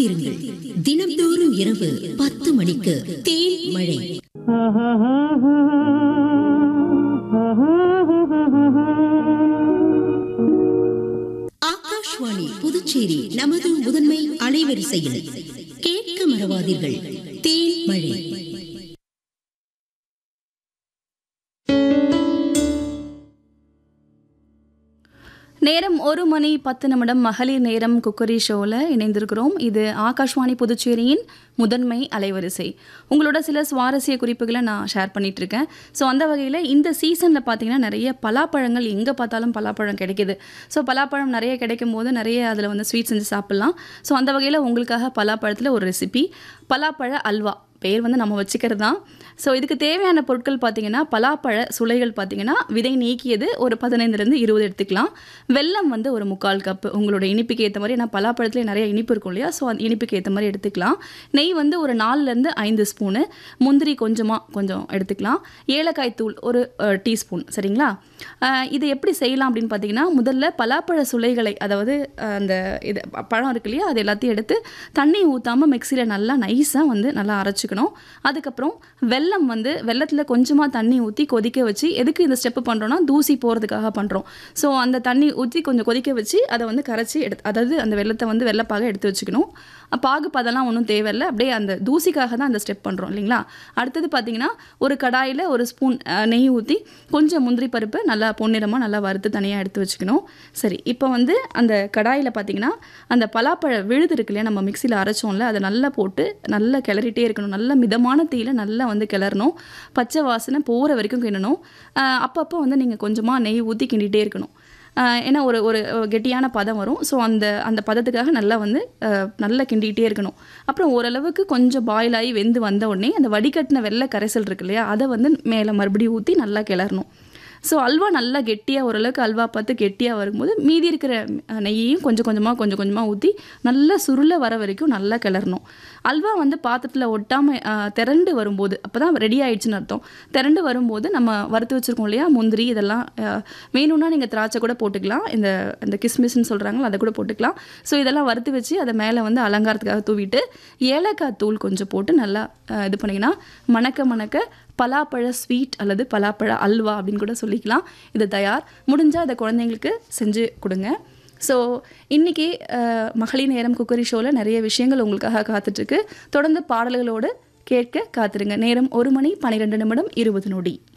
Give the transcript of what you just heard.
காத்திருங்கள் தினம்தோறும் இரவு பத்து மணிக்கு தேன் மழை ஆகாஷ்வாணி புதுச்சேரி நமது முதன்மை அலைவரிசையில் கேட்க மறவாதீர்கள் தேன் மழை நேரம் ஒரு மணி பத்து நிமிடம் மகளிர் நேரம் குக்கரி ஷோவில் இணைந்திருக்கிறோம் இது ஆகாஷ்வாணி புதுச்சேரியின் முதன்மை அலைவரிசை உங்களோட சில சுவாரஸ்ய குறிப்புகளை நான் ஷேர் பண்ணிட்டு இருக்கேன் ஸோ அந்த வகையில் இந்த சீசனில் பார்த்தீங்கன்னா நிறைய பலாப்பழங்கள் எங்கே பார்த்தாலும் பலாப்பழம் கிடைக்குது ஸோ பலாப்பழம் நிறைய கிடைக்கும் போது நிறைய அதில் வந்து ஸ்வீட் செஞ்சு சாப்பிட்லாம் ஸோ அந்த வகையில் உங்களுக்காக பலாப்பழத்தில் ஒரு ரெசிபி பலாப்பழ அல்வா பேர் வந்து நம்ம வச்சுக்கிறது தான் ஸோ இதுக்கு தேவையான பொருட்கள் பார்த்தீங்கன்னா பலாப்பழ சுளைகள் பார்த்தீங்கன்னா விதை நீக்கியது ஒரு பதினைந்துலேருந்து இருபது எடுத்துக்கலாம் வெல்லம் வந்து ஒரு முக்கால் கப்பு உங்களோட இனிப்புக்கு ஏற்ற மாதிரி ஏன்னா பலாப்பழத்துல நிறைய இனிப்பு இருக்கும் இல்லையா ஸோ அந்த இனிப்புக்கு ஏற்ற மாதிரி எடுத்துக்கலாம் நெய் வந்து ஒரு நாலுலேருந்து ஐந்து ஸ்பூனு முந்திரி கொஞ்சமாக கொஞ்சம் எடுத்துக்கலாம் ஏலக்காய் தூள் ஒரு டீஸ்பூன் சரிங்களா அஹ் இது எப்படி செய்யலாம் அப்படின்னு பார்த்தீங்கன்னா முதல்ல பலாப்பழ சுளைகளை அதாவது அஹ், அந்த இது ப- பழம் இருக்கு இல்லையா அது எல்லாத்தையும் எடுத்து தண்ணி ஊற்றாமல் மிக்சியில் நல்லா நைஸாக வந்து நல்லா அரைச்சிக்கணும் அதுக்கப்புறம் வெல்லம் வந்து வெள்ளத்தில் கொஞ்சமாக தண்ணி ஊற்றி கொதிக்க வச்சு எதுக்கு இந்த ஸ்டெப்பு பண்ணுறோன்னா தூசி போகிறதுக்காக பண்ணுறோம் ஸோ அந்த தண்ணி ஊற்றி கொஞ்சம் கொதிக்க வச்சு அதை வந்து கரைச்சி எடுத்து அதாவது அந்த வெள்ளத்தை வந்து வெள்ளப்பாக எடுத்து வச்சுக்கணும் அஹ் பாகு பதெல்லாம் ஒன்றும் தேவையில்லை அப்படியே அந்த தூசிக்காக தான் அந்த ஸ்டெப் பண்ணுறோம் இல்லைங்களா அடுத்தது பார்த்தீங்கன்னா ஒரு கடாயில் ஒரு ஸ்பூன் அஹ், நெய் ஊற்றி கொஞ்சம் முந்திரி பருப்பு நல்லா பொன்னிறமாக நல்லா வறுத்து தனியாக எடுத்து வச்சுக்கணும் சரி இப்போ வந்து அந்த கடாயில் பார்த்தீங்கன்னா அந்த பலாப்பழ விழுது இருக்கு இல்லையா நம்ம மிக்சியில் அரைச்சோம்ல அதை நல்லா போட்டு நல்லா கிளறிட்டே இருக்கணும் நல்ல மிதமான தீயில நல்லா வந்து கிளறணும் பச்சை வாசனை போகிற வரைக்கும் கிண்டணும் அஹ், அப்பப்போ வந்து நீங்கள் கொஞ்சமாக நெய் ஊற்றி கிண்டிகிட்டே இருக்கணும் ஆஹ் ஏன்னா ஒரு ஒரு கெட்டியான பதம் வரும் ஸோ அந்த அந்த பதத்துக்காக நல்லா வந்து ஆஹ் நல்லா கிண்டிகிட்டே இருக்கணும் அப்புறம் ஓரளவுக்கு கொஞ்சம் பாயில் ஆகி வெந்து வந்த உடனே அந்த வடிகட்டின வெள்ளை கரைசல் இருக்கு இல்லையா அதை வந்து மேலே மறுபடியும் ஊற்றி நல்லா கிளறணும் ஸோ அல்வா நல்லா கெட்டியாக ஓரளவுக்கு அல்வா பார்த்து கெட்டியாக வரும்போது மீதி இருக்கிற அஹ், நெய்யையும் கொஞ்சம் கொஞ்சமாக கொஞ்சம் கொஞ்சமாக ஊற்றி நல்லா சுருள வர வரைக்கும் நல்லா கிளறணும் அல்வா வந்து பாத்திரத்தில் ஒட்டாமல் திரண்டு வரும்போது அப்போ தான் ரெடி ஆயிடுச்சுன்னு அர்த்தம் திரண்டு வரும்போது நம்ம வறுத்து வச்சுருக்கோம் இல்லையா முந்திரி இதெல்லாம் அஹ், வேணும்னா நீங்கள் திராட்சை கூட போட்டுக்கலாம் இந்த இந்த கிஸ்மிஸ்ன்னு சொல்கிறாங்களோ அதை கூட போட்டுக்கலாம் ஸோ இதெல்லாம் வறுத்து வச்சு அதை மேலே வந்து அலங்காரத்துக்காக தூவிட்டு ஏலக்காய் தூள் கொஞ்சம் போட்டு நல்லா அஹ், இது பண்ணிங்கன்னா மணக்க மணக்க பலாப்பழ ஸ்வீட் அல்லது பலாப்பழ அல்வா அப்படின்னு கூட சொல்லிக்கலாம் இது தயார் முடிஞ்சால் அதை குழந்தைங்களுக்கு செஞ்சு கொடுங்க ஸோ இன்றைக்கி மகளிர் நேரம் குக்கரி ஷோவில் நிறைய விஷயங்கள் உங்களுக்காக காத்துட்ருக்கு தொடர்ந்து பாடல்களோடு கேட்க காத்துருங்க நேரம் ஒரு மணி பன்னிரெண்டு நிமிடம் இருபது நொடி